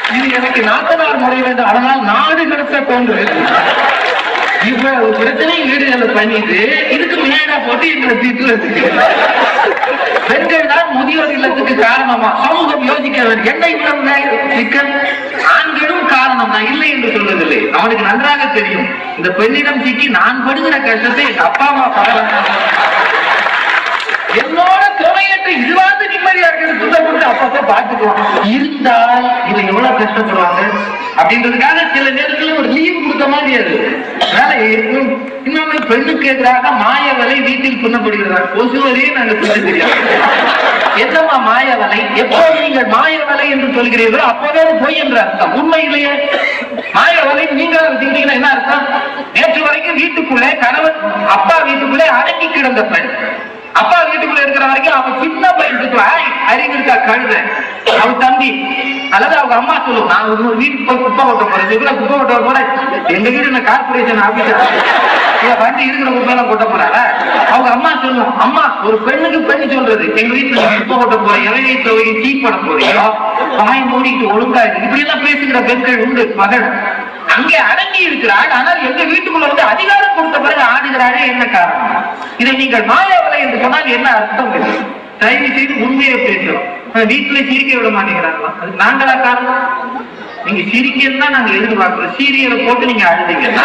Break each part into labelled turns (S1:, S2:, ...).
S1: இது எனக்கு நாத்தனார் முறை வேண்டும் அதனால் நாடு கடத்த தோன்றுது இவ்வளவு பிரச்சனை ஈடுகளை பண்ணிட்டு இதுக்கு மேடா போட்டு எங்களை திட்டுறதுக்கு பெண்கள் தான் முதியோர் இல்லத்துக்கு காரணமா சமூகம் யோசிக்க வேண்டும் என்ன இவ்வளவு நே- சிக்கல் ஆண்களும் காரணம் நான் இல்லை என்று சொல்வதில்லை அவனுக்கு நன்றாக தெரியும் இந்த பெண்ணிடம் சிக்கி நான் படுகிற கஷ்டத்தை எங்க அப்பா அம்மா பரவாயில்ல என்னோட துணையற்ற இதுவாவது நிம்மதியா இருக்கிறது சுத்தப்பட்டு அப்பப்ப பார்த்துக்குவோம் இருந்தால் இதுல எவ்வளவு கஷ்டப்படுவாங்க அப்படின்றதுக்காக சில நேரத்துல ஒரு லீவ் கொடுத்த மாதிரி அது அதனால இன்னும் இன்னொன்னு பெண்ணுக்கு எதிராக மாயவலை வீட்டில் பின்னப்படுகிறார் கொசுவரே நாங்க சொல்ல தெரியாது என்னம்மா மாயவலை எப்போது நீங்கள் மாயவலை என்று சொல்கிறீர்களோ அப்போதே அது பொய் என்ற அர்த்தம் உண்மை இல்லையே மாயவலை நீங்க வச்சுக்கிட்டீங்கன்னா என்ன அர்த்தம் நேற்று வரைக்கும் வீட்டுக்குள்ளே கணவன் அப்பா வீட்டுக்குள்ளே அடங்கி கிடந்த பெண் அப்பா வீட்டுக்குள்ள இருக்கிற வரைக்கும் அவன் சின்ன பையனுக்கு அறிவு இருக்கா கழுத அவன் தம்பி அல்லது அவங்க அம்மா சொல்லும் நான் ஒரு வீட்டுக்கு போய் குப்பை கொட்ட போறேன் இவ்வளவு குப்பை கொட்ட போறேன் எங்க வீடு என்ன கார்பரேஷன் ஆபீசர் இவன் வண்டி இருக்கிற குப்பை எல்லாம் கொட்ட போறாரா அவங்க அம்மா சொல்லும் அம்மா ஒரு பெண்ணுக்கு பெண் சொல்றது எங்க வீட்டுல நீ குப்பை கொட்ட போறேன் இலையை துவையை டீ பண்ண போறீங்களோ வாய் மூடிட்டு ஒழுங்கா இருக்கு இப்படி எல்லாம் பேசுகிற பெண்கள் உண்டு மகள் அங்கே அடங்கி இருக்கிறாள் ஆனால் எங்க வீட்டுக்குள்ள வந்து அதிகாரம் கொடுத்த பிறகு ஆடுகிறாளே என்ன காரணம் இதை நீங்கள் மாயாவலை என்று சொன்னால் என்ன அர்த்தம் இது? தயவு செய்து உண்மையை பேசுறோம் ஆனா வீட்டுல சிரிக்க விட மாட்டேங்கிறாங்களா அதுக்கு நாங்களா காரணம் நீங்க சிரிக்கன்னு தான் நாங்க எதிர்பார்க்கிறோம் சீரியலை போட்டு நீங்க அழுதீங்கன்னா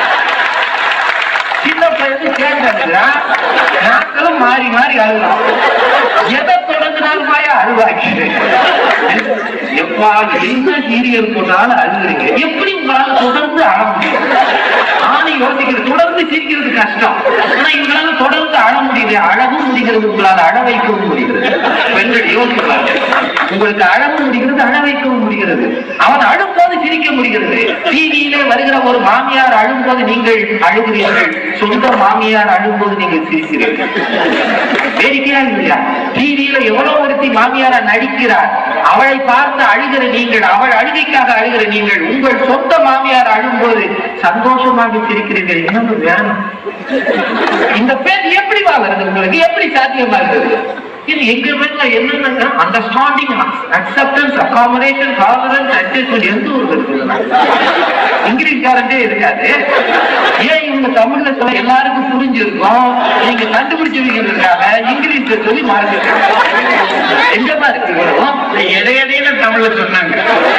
S1: சின்ன பையன் கேட்கறா நாங்களும் மாறி மாறி அழுகிறோம் எதை தொடங்கினாலும் மாயா அழுவாங்க எப்பா என்ன சீரியல் போட்டாலும் அழுகுறீங்க எப்படி உங்களால தொடர்ந்து அழ முடியும் நானும் யோசிக்கிறது தொடர்ந்து சிரிக்கிறது கஷ்டம் ஆனா இவங்களால தொடர்ந்து அழ முடியல அழகும் முடிகிறது உங்களால அழ வைக்கவும் முடிகிறது பெண்கள் யோசிப்பாங்க உங்களுக்கு அழவும் முடிகிறது அழ வைக்கவும் முடிகிறது அவன் அழும் போது சிரிக்க முடிகிறது டிவியிலே வருகிற ஒரு மாமியார் அழும் போது நீங்கள் அழுகிறீர்கள் சொந்த மாமியார் அழும் போது நீங்கள் சிரிக்கிறீர்கள் வேடிக்கையா இல்லையா டிவியில எவ்வளவு ஒருத்தி மாமியாரா நடிக்கிறார் அவளை பார்த்து அழுகிற நீங்கள் அவள் அழுகைக்காக அழுகிற நீங்கள் உங்கள் சொந்த மாமியார் அழும்போது சந்தோஷமாக சிரிக்கிறீர்கள் இன்னொன்று வேணும் இந்த பேர் எப்படி வருது உங்களுக்கு எப்படி சாத்தியமாகிறது இது எங்க வீட்டுல என்னென்ன understanding acceptance accommodation tolerance adjustment எந்த ஊருக்கு இருக்குது இங்கிலீஷ் கேரண்டே இருக்காது ஏன் இவங்க தமிழ்ல சொல்ல எல்லாருக்கும் புரிஞ்சிருக்கும் நீங்க கண்டுபிடிச்சிருக்கிறதுக்காக இங்கிலீஷ்ல சொல்லி மாறிருக்காங்க எங்கதான் இருக்கு இவ்வளவு?
S2: இடையிடையில தமிழ்ல சொன்னாங்க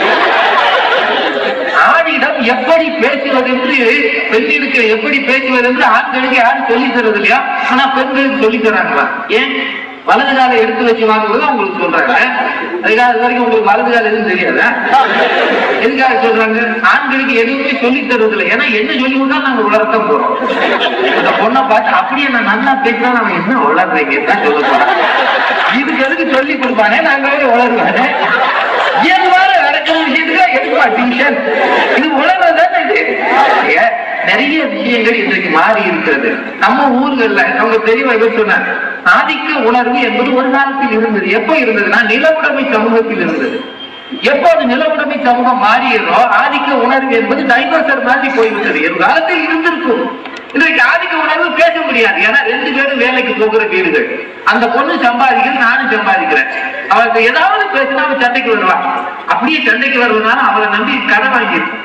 S1: ஆணிடம் எப்படி பேசுவது என்று பெண்ணிற்கு எப்படி பேசுவது என்று ஆண்களுக்கு யாரும் சொல்லி தரது இல்லையா ஆனா பெண்களுக்கு சொல்லி தராங்களா ஏன் வலது காலை எடுத்து வச்சு வாங்குவது உங்களுக்கு சொல்றாங்க அதுக்காக அது வரைக்கும் உங்களுக்கு வலது கால எதுவும் தெரியாதா எதுக்காக சொல்றாங்க ஆண்களுக்கு எதுவுமே சொல்லி தருவது இல்லை ஏன்னா என்ன சொல்லி கொடுத்தா நாங்க உலர்த்த போறோம் அந்த பொண்ணை பார்த்து அப்படியே நான் நல்லா பேசினா நம்ம என்ன உளர்றீங்க தான் சொல்ல போறோம் இதுக்கு எதுக்கு சொல்லி கொடுப்பானே நாங்க உளருவானே இயல்பான நடக்கிற விஷயத்துக்கு எடுப்பா டியூஷன் இது உலகம் தானே இது ஏ, நிறைய விஷயங்கள் இன்றைக்கு மாறி இருக்கிறது நம்ம ஊர்கள்ல அவங்க தெளிவாக சொன்னாங்க ஆதிக்க உணர்வு என்பது ஒரு காலத்தில் இருந்தது எப்ப இருந்ததுன்னா நிலவுடைமை சமூகத்தில் இருந்தது எப்போது நிலவுடைமை சமூகம் மாறியதோ ஆதிக்க உணர்வு என்பது டைனோசர் மாதிரி போய்விட்டது ஒரு காலத்தில் இருந்திருக்கும் இன்றைக்கு ஆதிக்க உணர்வு பேச முடியாது ஏன்னா ரெண்டு பேரும் வேலைக்கு போகிற வீடுகள் அந்த பொண்ணு சம்பாதிக்கிறது நானும் சம்பாதிக்கிறேன் அவளுக்கு ஏதாவது பேசினா அவன் சண்டைக்கு வருவா அப்படியே சண்டைக்கு வருவனால அவளை நம்பி கடன் வாங்கியிருக்கும்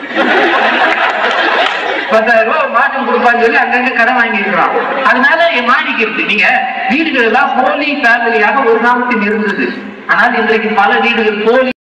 S1: பத்தாயிரம் ரூபாய் மாசம் கொடுப்பான்னு சொல்லி அங்கங்க கடன் வாங்கியிருக்கிறான் அதனால என் மாடிக்கிறது நீங்க வீடுகள் எல்லாம் போலி ஃபேமிலியாக ஒரு காலத்தில் இருந்தது ஆனால் இன்றைக்கு பல வீடுகள் போலி